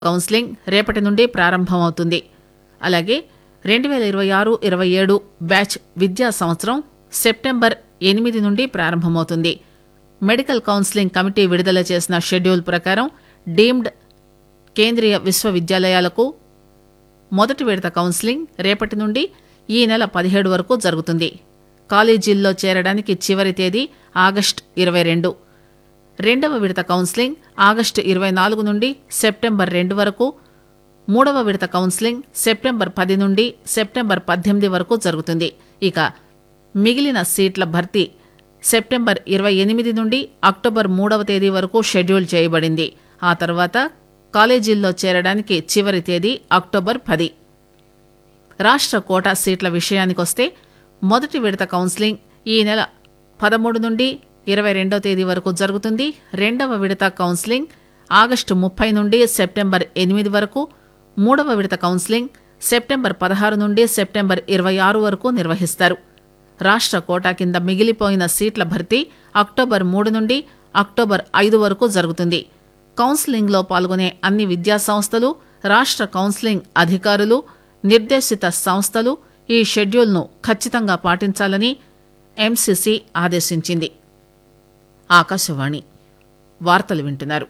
counselling రేపటి నుండి ప్రారంభమవుతుంది అలాగే రెండు వేల ఇరవై ఆరు ఇరవై ఏడు బ్యాచ్ విద్యా సంవత్సరం సెప్టెంబర్ ఎనిమిది నుండి ప్రారంభమవుతుంది మెడికల్ కౌన్సిలింగ్ కమిటీ విడుదల చేసిన షెడ్యూల్ ప్రకారం డీమ్డ్ కేంద్రీయ విశ్వవిద్యాలయాలకు మొదటి విడత కౌన్సిలింగ్ రేపటి నుండి ఈ నెల పదిహేడు వరకు జరుగుతుంది కాలేజీల్లో చేరడానికి చివరి తేదీ ఆగస్టు ఇరవై రెండు రెండవ విడత కౌన్సిలింగ్ ఆగస్టు ఇరవై నాలుగు నుండి సెప్టెంబర్ రెండు వరకు మూడవ విడత కౌన్సిలింగ్ సెప్టెంబర్ పది నుండి సెప్టెంబర్ పద్దెనిమిది వరకు జరుగుతుంది ఇక మిగిలిన సీట్ల భర్తీ సెప్టెంబర్ ఇరవై ఎనిమిది నుండి అక్టోబర్ మూడవ తేదీ వరకు షెడ్యూల్ చేయబడింది ఆ తర్వాత కాలేజీల్లో చేరడానికి చివరి తేదీ అక్టోబర్ పది రాష్ట్ర కోటా సీట్ల విషయానికొస్తే మొదటి విడత కౌన్సిలింగ్ ఈ నెల పదమూడు నుండి ఇరవై రెండో తేదీ వరకు జరుగుతుంది రెండవ విడత కౌన్సిలింగ్ ఆగస్టు ముప్పై నుండి సెప్టెంబర్ ఎనిమిది వరకు మూడవ విడత కౌన్సిలింగ్ సెప్టెంబర్ పదహారు నుండి సెప్టెంబర్ ఇరవై ఆరు వరకు నిర్వహిస్తారు రాష్ట్ర కోటా కింద మిగిలిపోయిన సీట్ల భర్తీ అక్టోబర్ మూడు నుండి అక్టోబర్ ఐదు వరకు జరుగుతుంది కౌన్సిలింగ్లో పాల్గొనే అన్ని విద్యా సంస్థలు రాష్ట్ర కౌన్సిలింగ్ అధికారులు నిర్దేశిత సంస్థలు ఈ షెడ్యూల్ను ఖచ్చితంగా పాటించాలని ఎంసీసీ ఆదేశించింది ఆకాశవాణి వార్తలు వింటున్నారు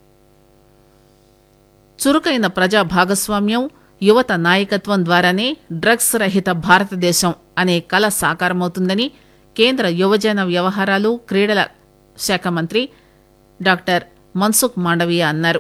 చురుకైన ప్రజా భాగస్వామ్యం యువత నాయకత్వం ద్వారానే డ్రగ్స్ రహిత భారతదేశం అనే కల సాకారమవుతుందని కేంద్ర యువజన వ్యవహారాలు క్రీడల శాఖ మంత్రి డాక్టర్ మన్సుఖ్ మాండవీయ అన్నారు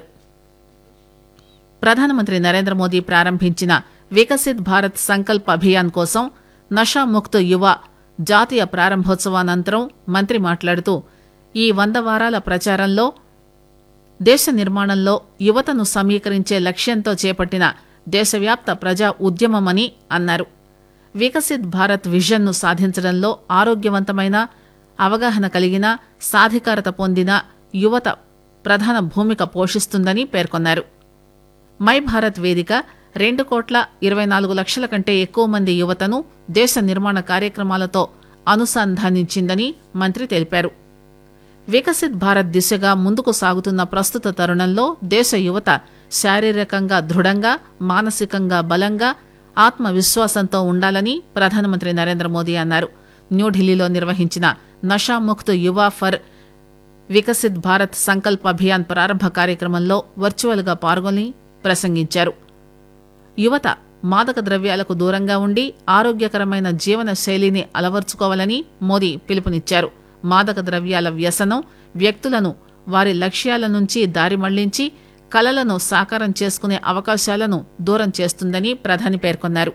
ప్రధానమంత్రి నరేంద్ర మోదీ ప్రారంభించిన వికసిత్ భారత్ సంకల్ప్ అభియాన్ కోసం నషాముక్త్ యువ జాతీయ ప్రారంభోత్సవానంతరం మంత్రి మాట్లాడుతూ ఈ వంద వారాల ప్రచారంలో దేశ నిర్మాణంలో యువతను సమీకరించే లక్ష్యంతో చేపట్టిన దేశవ్యాప్త ప్రజా ఉద్యమమని అన్నారు వికసిత్ భారత్ విజన్ను సాధించడంలో ఆరోగ్యవంతమైన అవగాహన కలిగిన సాధికారత పొందిన యువత ప్రధాన భూమిక పోషిస్తుందని పేర్కొన్నారు మై భారత్ వేదిక రెండు కోట్ల ఇరవై నాలుగు లక్షల కంటే ఎక్కువ మంది యువతను దేశ నిర్మాణ కార్యక్రమాలతో అనుసంధానించిందని మంత్రి తెలిపారు వికసిత్ భారత్ దిశగా ముందుకు సాగుతున్న ప్రస్తుత తరుణంలో దేశ యువత శారీరకంగా దృఢంగా మానసికంగా బలంగా ఆత్మవిశ్వాసంతో ఉండాలని ప్రధానమంత్రి నరేంద్ర మోదీ అన్నారు న్యూఢిల్లీలో నిర్వహించిన నషాముక్త్ యువ ఫర్ వికసిత్ భారత్ సంకల్ప్ అభియాన్ ప్రారంభ కార్యక్రమంలో వర్చువల్గా పాల్గొని ప్రసంగించారు యువత మాదక ద్రవ్యాలకు దూరంగా ఉండి ఆరోగ్యకరమైన జీవన శైలిని అలవర్చుకోవాలని మోదీ పిలుపునిచ్చారు మాదక ద్రవ్యాల వ్యసనం వ్యక్తులను వారి లక్ష్యాల నుంచి దారి మళ్లించి కలలను సాకారం చేసుకునే అవకాశాలను దూరం చేస్తుందని ప్రధాని పేర్కొన్నారు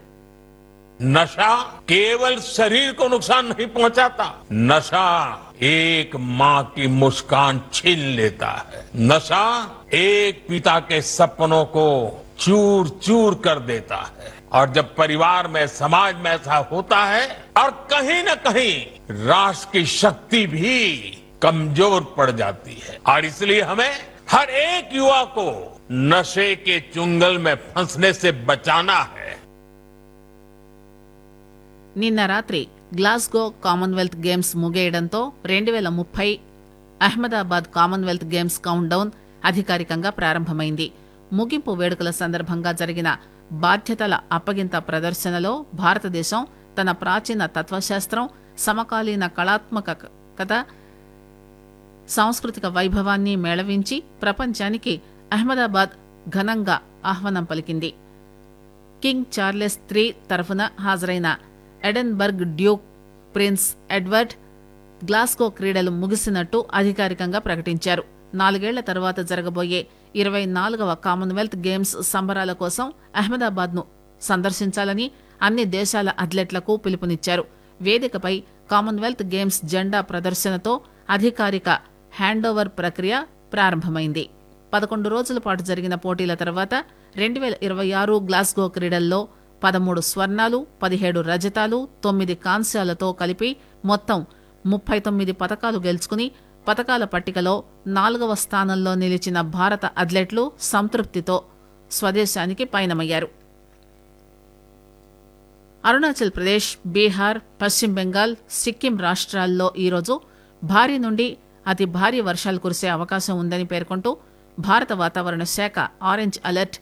नशा केवल शरीर को नुकसान नहीं पहुंचाता नशा एक माँ की मुस्कान छीन लेता है नशा एक पिता के सपनों को चूर चूर कर देता है और जब परिवार में समाज में ऐसा होता है और कहीं न कहीं राष्ट्र की शक्ति भी कमजोर पड़ जाती है और इसलिए हमें हर एक युवा को नशे के चुंगल में फंसने से बचाना है నిన్న రాత్రి గ్లాస్గో కామన్వెల్త్ గేమ్స్ ముగియడంతో రెండు వేల ముప్పై Ahmedabad Commonwealth Games countdown అధికారికంగా ప్రారంభమైంది ముగింపు వేడుకల సందర్భంగా జరిగిన బాధ్యతల అప్పగింత ప్రదర్శనలో భారతదేశం తన ప్రాచీన తత్వశాస్త్రం సమకాలీన కళాత్మక కథ సాంస్కృతిక వైభవాన్ని మేళవించి ప్రపంచానికి అహ్మదాబాద్ ఘనంగా ఆహ్వానం పలికింది కింగ్ చార్లెస్ త్రీ తరఫున హాజరైన Edinburgh duke prince Edward Glasgow క్రీడలు ముగిసినట్టు అధికారికంగా ప్రకటించారు నాలుగేళ్ల తర్వాత జరగబోయే ఇరవై నాలుగవ కామన్వెల్త్ గేమ్స్ సంబరాల కోసం అహ్మదాబాద్ ను సందర్శించాలని అన్ని దేశాల అథ్లెట్లకు పిలుపునిచ్చారు వేదికపై కామన్వెల్త్ గేమ్స్ జెండా ప్రదర్శనతో అధికారిక హ్యాండోవర్ ప్రక్రియ ప్రారంభమైంది పదకొండు రోజుల పాటు జరిగిన పోటీల తర్వాత రెండు వేల ఇరవై ఆరు గ్లాస్గో క్రీడల్లో పదమూడు స్వర్ణాలు పదిహేడు రజతాలు తొమ్మిది కాంస్యాలతో కలిపి మొత్తం ముప్పై తొమ్మిది పతకాలు గెలుచుకుని పతకాల పట్టికలో నాలుగవ స్థానంలో నిలిచిన భారత అథ్లెట్లు సంతృప్తితో స్వదేశానికి పయనమయ్యారు అరుణాచల్ ప్రదేశ్ బీహార్ పశ్చిమ బెంగాల్ సిక్కిం రాష్ట్రాల్లో ఈరోజు భారీ నుండి అతి భారీ వర్షాలు కురిసే అవకాశం ఉందని పేర్కొంటూ భారత వాతావరణ శాఖ ఆరెంజ్ అలర్ట్